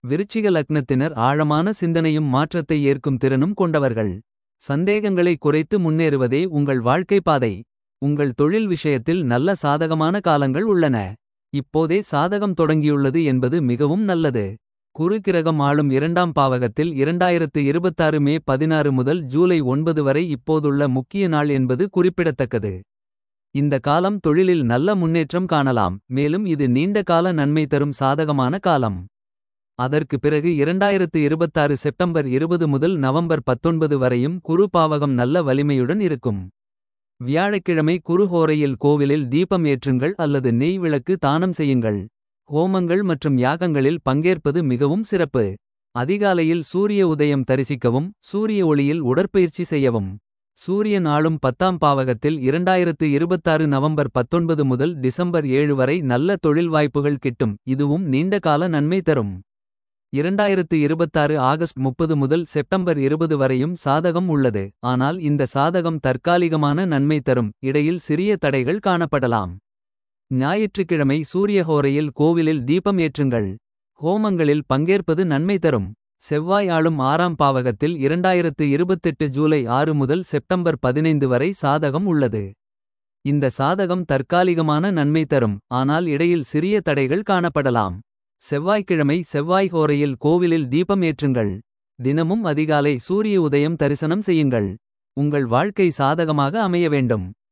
விருச்சிக லக்னத்தினர் ஆழமான சிந்தனையும் மாற்றத்தை ஏற்கும் திறனும் கொண்டவர்கள். சந்தேகங்களை குறைத்து முன்னேறுவதே உங்கள் வாழ்க்கை பாதை. உங்கள் தொழில் விஷயத்தில் நல்ல சாதகமான காலங்கள் உள்ளன. இப்போதே சாதகம் தொடங்கியுள்ளது என்பது மிகவும் நல்லது. குரு கிரகம் ஆளும் இரண்டாம் பாவகத்தில் 2026 மே 16 முதல் ஜூலை 9 வரை இப்போதுள்ள முக்கிய நாள் என்பது குறிப்பிடத்தக்கது. இந்த காலம் தொழிலில் நல்ல முன்னேற்றம் காணலாம். மேலும் இது நீண்ட கால நன்மை தரும் சாதகமான காலம். அதற்கு பிறகு 2026 செப்டம்பர் 20 முதல் நவம்பர் 19 வரையும் குரு பாவகம் நல்ல வலிமையுடன் இருக்கும். வியாழக்கிழமை குருஹோரையில் கோவிலில் தீபம் ஏற்றுங்கள் அல்லது நெய் விளக்கு தானம் செய்யுங்கள். ஹோமங்கள் மற்றும் யாகங்களில் பங்கேற்பது மிகவும் சிறப்பு. அதிகாலையில் சூரிய உதயம் தரிசிக்கவும் சூரிய ஒளியில் உடற்பயிற்சி செய்யவும். சூரியன் ஆளும் பத்தாம் பாவகத்தில் 2026 நவம்பர் 19 முதல் டிசம்பர் 7 வரை நல்ல தொழில் வாய்ப்புகள் கிட்டும் இதுவும் நீண்ட கால நன்மை தரும். 2026 ஆகஸ்ட் 30 முதல் செப்டம்பர் 20 வரையும் சாதகம் உள்ளது. ஆனால் இந்த சாதகம் தற்காலிகமான நன்மை தரும் இடையில் சிறிய தடைகள் காணப்படலாம். ஞாயிற்றுக்கிழமை சூரியஹோரையில் கோவிலில் தீபம் ஏற்றுங்கள். ஹோமங்களில் பங்கேற்பது நன்மை தரும். செவ்வாய் ஆளும் ஆறாம் பாவகத்தில் 2028 ஜூலை 6 முதல் செப்டம்பர் 15 வரை சாதகம் உள்ளது. இந்த சாதகம் தற்காலிகமான நன்மை தரும் ஆனால் இடையில் சிறிய தடைகள் காணப்படலாம். செவ்வாய்க்கிழமை செவ்வாய் ஹோரையில் கோவிலில் தீபம் ஏற்றுங்கள். தினமும் அதிகாலை சூரிய உதயம் தரிசனம் செய்யுங்கள். உங்கள் வாழ்க்கை சாதகமாக அமைய வேண்டும்.